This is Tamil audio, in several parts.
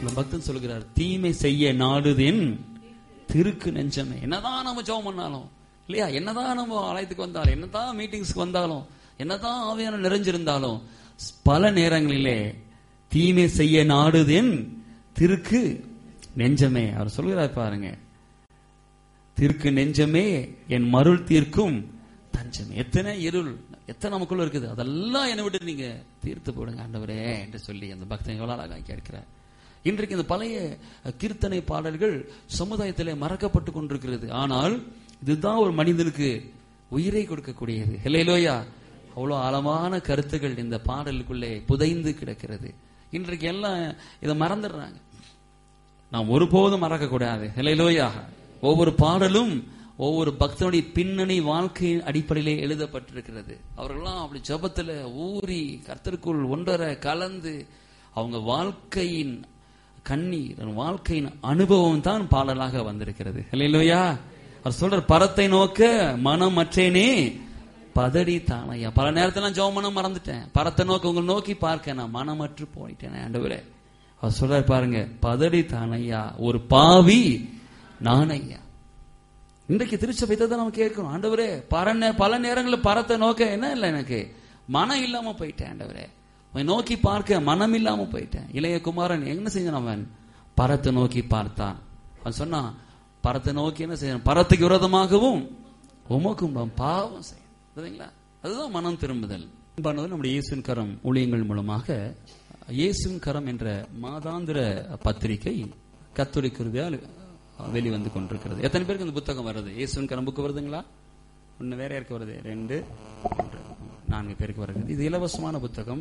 அந்த பக்தன் சொல்கிறார் தீமை செய்ய நாடுதேன் திருக்கு நெஞ்சமே என்னதான் நம்ம ஜெபம் பண்ணாலும் இல்லையா என்னதான் நம்ம ஆலயத்துக்கு வந்தாலும் என்னதான் மீட்டிங்ஸ்க்கு வந்தாலும் என்னதான் ஆவியான நிறைஞ்சிருந்தாலும் பல நேரங்களிலே தீமை செய்ய நாடுதேன் திருக்கு நெஞ்சமே அவர் சொல்கிறார் பாருங்க திருக்கு நெஞ்சமே என் மருள் தீர்க்கும் தஞ்சமே எத்தனை இருள் எத்தனை நமக்குள்ள இருக்குது அதெல்லாம் என்னை விட்டு நீங்க தீர்த்து போடுங்க ஆண்டவரே என்று சொல்லி அந்த பக்தன் எவ்வளவு அழகா கேட்கிறார் இன்றைக்கு இந்த பழைய கீர்த்தனை பாடல்கள் சமுதாயத்திலே மறக்கப்பட்டு கொண்டிருக்கிறது ஆனால் இதுதான் ஒரு மனிதனுக்கு உயிரை கொடுக்கக்கூடியது ஹெலேலோயா அவ்வளவு ஆழமான கருத்துக்கள் இந்த பாடலுக்குள்ளே புதைந்து கிடக்கிறது இன்றைக்கு எல்லாம் இதை மறந்துடுறாங்க நாம் ஒருபோதும் மறக்கக்கூடாது ஹெலேலோயா ஒவ்வொரு பாடலும் ஒவ்வொரு பக்தனுடைய பின்னணி வாழ்க்கையின் அடிப்படையிலே எழுதப்பட்டிருக்கிறது அவர்கள்லாம் அப்படி ஜபத்துல ஊறி கர்த்தருக்குள் ஒன்றரை கலந்து அவங்க வாழ்க்கையின் கண்ணீர் வாழ்க்கையின் அனுபவம் தான் பாடலாக வந்திருக்கிறது இல்லையா அவர் சொல்ற பரத்தை நோக்க மனம் மற்றேனே பதடி தானையா பல நேரத்துல ஜெபம் பண்ண மறந்துட்டேன் பரத்தை நோக்க உங்களை நோக்கி பார்க்க நான் மனமற்று போயிட்டேன் ஆண்டவரே அவர் சொல்றாரு பாருங்க பதடி தானையா ஒரு பாவி நானையா இன்றைக்கு திருச்சபை தான் நம்ம கேட்கணும் ஆண்டவரே பர பல நேரங்களில் பரத்தை நோக்க என்ன இல்லை எனக்கு மனம் இல்லாம போயிட்டேன் ஆண்டவரே அவன் நோக்கி பார்க்க மனம் இல்லாம போயிட்டேன் இளைய குமாரன் என்ன செஞ்சான் அவன் பரத்தை நோக்கி பார்த்தான் அவன் சொன்னான் பரத்தை நோக்கி என்ன செய்யணும் பரத்துக்கு விரோதமாகவும் உமக்கும் பாவம் செய்யணும் அதுதான் மனம் திரும்புதல் பண்ணது நம்முடைய இயேசுவின் கரம் ஊழியங்கள் மூலமாக இயேசுவின் கரம் என்ற மாதாந்திர பத்திரிகை கத்துரை குருவியால் வெளிவந்து கொண்டிருக்கிறது எத்தனை பேருக்கு இந்த புத்தகம் வருது இயேசுவின் கரம் புக்கு வருதுங்களா ஒன்னு வேற யாருக்கு வருது ரெண்டு மூன்று நான்கு பேருக்கு வருகிறது இது இலவசமான புத்தகம்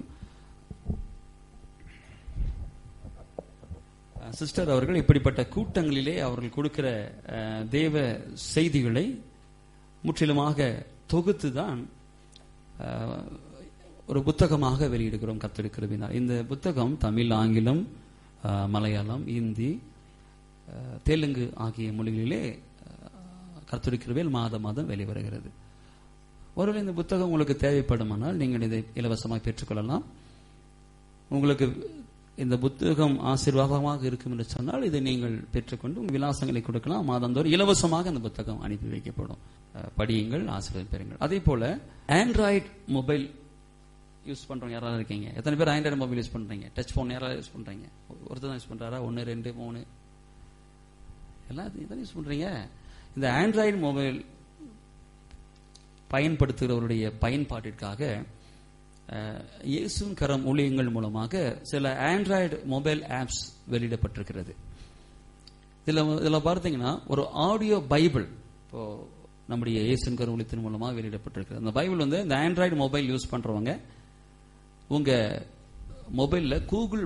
சிஸ்டர் அவர்கள் இப்படிப்பட்ட கூட்டங்களிலே அவர்கள் கொடுக்கிற தேவ செய்திகளை முற்றிலுமாக தொகுத்து தான் ஒரு புத்தகமாக வெளியிடுகிறோம் கத்தெடுக்கிறதுனால் இந்த புத்தகம் தமிழ் ஆங்கிலம் மலையாளம் இந்தி தெலுங்கு ஆகிய மொழிகளிலே கருத்துடிக்கிறவேல் மாதம் மாதம் வெளிவருகிறது ஒருவேளை இந்த புத்தகம் உங்களுக்கு தேவைப்படுமானால் நீங்கள் இதை இலவசமாக பெற்றுக்கொள்ளலாம் உங்களுக்கு இந்த புத்தகம் ஆசீர்வாதமாக இருக்கும் என்று சொன்னால் இதை நீங்கள் பெற்றுக்கொண்டு உங்கள் விலாசங்களை கொடுக்கலாம் மாதந்தோறும் இலவசமாக அந்த புத்தகம் அனுப்பி வைக்கப்படும் படியுங்கள் ஆசீர்வாதம் பெறுங்கள் அதே போல ஆண்ட்ராய்டு மொபைல் யூஸ் பண்றவங்க யாராவது இருக்கீங்க எத்தனை பேர் ஆண்ட்ராய்டு மொபைல் யூஸ் பண்றீங்க டச் போன் யாராவது யூஸ் பண்றீங்க ஒருத்தர் தான் யூஸ் பண்றாரா ஒன்னு ரெண்டு மூணு எல்லாம் இதான் யூஸ் பண்றீங்க இந்த ஆண்ட்ராய்டு மொபைல் பயன்படுத்துகிறவருடைய பயன்பாட்டிற்காக இயேசுன் கரம் ஊழியங்கள் மூலமாக சில ஆண்ட்ராய்டு மொபைல் ஆப்ஸ் வெளியிடப்பட்டிருக்கிறது இதுல இதுல பார்த்தீங்கன்னா ஒரு ஆடியோ பைபிள் இப்போ நம்முடைய இயேசுன் கரம் ஊழியத்தின் மூலமாக வெளியிடப்பட்டிருக்கிறது அந்த பைபிள் வந்து இந்த ஆண்ட்ராய்டு மொபைல் யூஸ் பண்றவங்க உங்க மொபைல்ல கூகுள்